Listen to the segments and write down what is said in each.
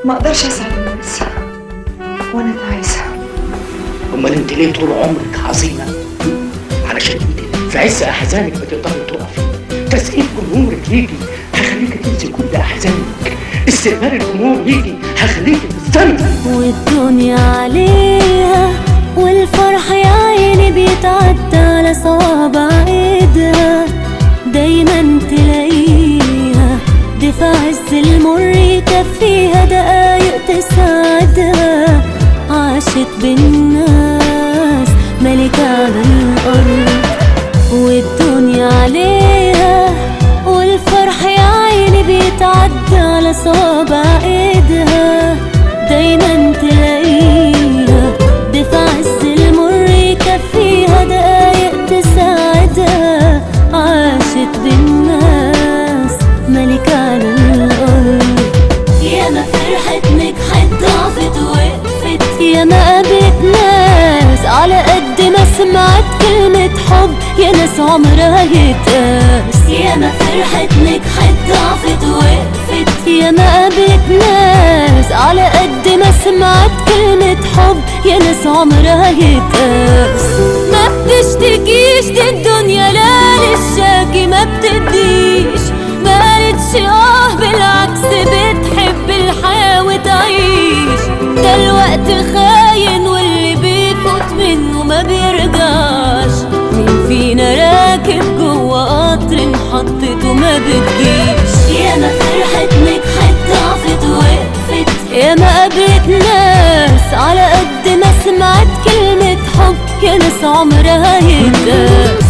ما اقدرش اسعد الناس وانا تعيسه امال انت ليه طول عمرك عظيمه علشان انت في عز احزانك بتقدري تقفي تسقيف جمهورك ليكي هخليك تنسي كل احزانك استقبال الجمهور ليكي هخليك تستنى والدنيا عليها والفرح يا عيني بيتعدى على صوابع ايدها دايما تلاقيها دفع عز المر يكفيها دقايق تساعدها عاشت بالناس ملكة على الأرض والدنيا عليها والفرح يا عيني بيتعدى على صوابع ايدها دايما تلاقيها دفع عز المر يكفيها دقايق تساعدها عاشت بالناس ملكة على الأرض ياما فرحت نجحت ضعفت وقفت ياما قابلت ناس على قد ما سمعت كلمة حب يا ناس عمرها يتقاس ياما فرحت نجحت ضعفت وقفت ياما قابلت ناس على قد ما سمعت كلمة حب يا ناس عمرها يتقاس ما بتشتكيش دي الدنيا لا للشاكي ما بتديش ما قالتش اه بالعكس بتحب الحياة وتعيش ده الوقت خاين واللي بيفوت منه ما بيرجعش مين فينا راكب جوه قطر انحطت وما بتجيش ياما فرحت نجحت ضعفت وقفت ياما قابلت ناس على قد ما سمعت كلمة حب يا ناس عمرها يتقاس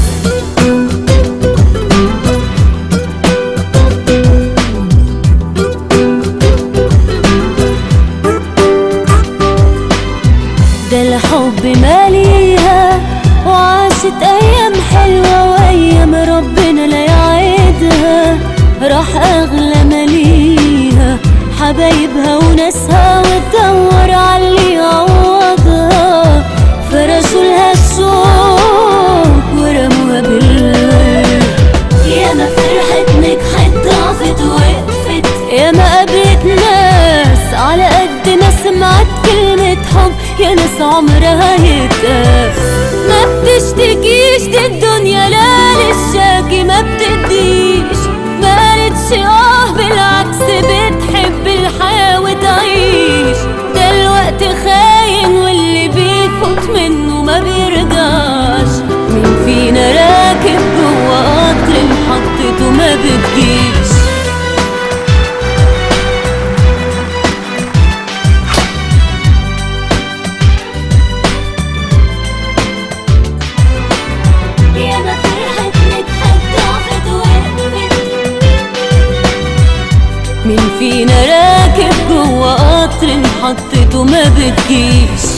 ده الحب ماليها وعاشت ايام حلوة وايام ربنا لا يعيدها راح اغلى ماليها حبايبها وناسها وتدور على اللي يعوضها فرشوا لها الشوق ورموها بالورد ياما فرحت نجحت ضعفت وقفت ياما قابلت ناس على قد ما سمعت كلمة حب يا ناس عمرها يتقاس ما بتشتكيش دي الدنيا لا للشاكي ما بتديش ما قالتش اه بالعكس بتحب الحياة وتعيش ده الوقت خاين واللي بيفوت منه ما بيرجعش مين فينا راكب جوه قطر انحطت وما بتجيش ياما فرحت نجحت ضعفت وقفت مين فينا راكب جوه قطر انحطت وما بتجيش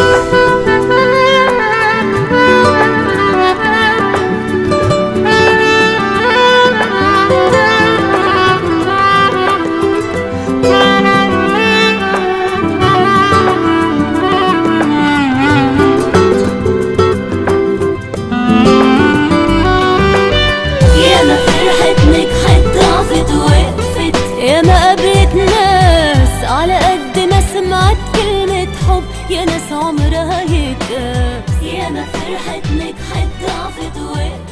ياما فرحت نجحت ضعفت وقفت ياما قابلت ناس على قد ما سمعت كلمة حب يا ناس عمرها يتقاس ياما فرحت نجحت ضعفت وقفت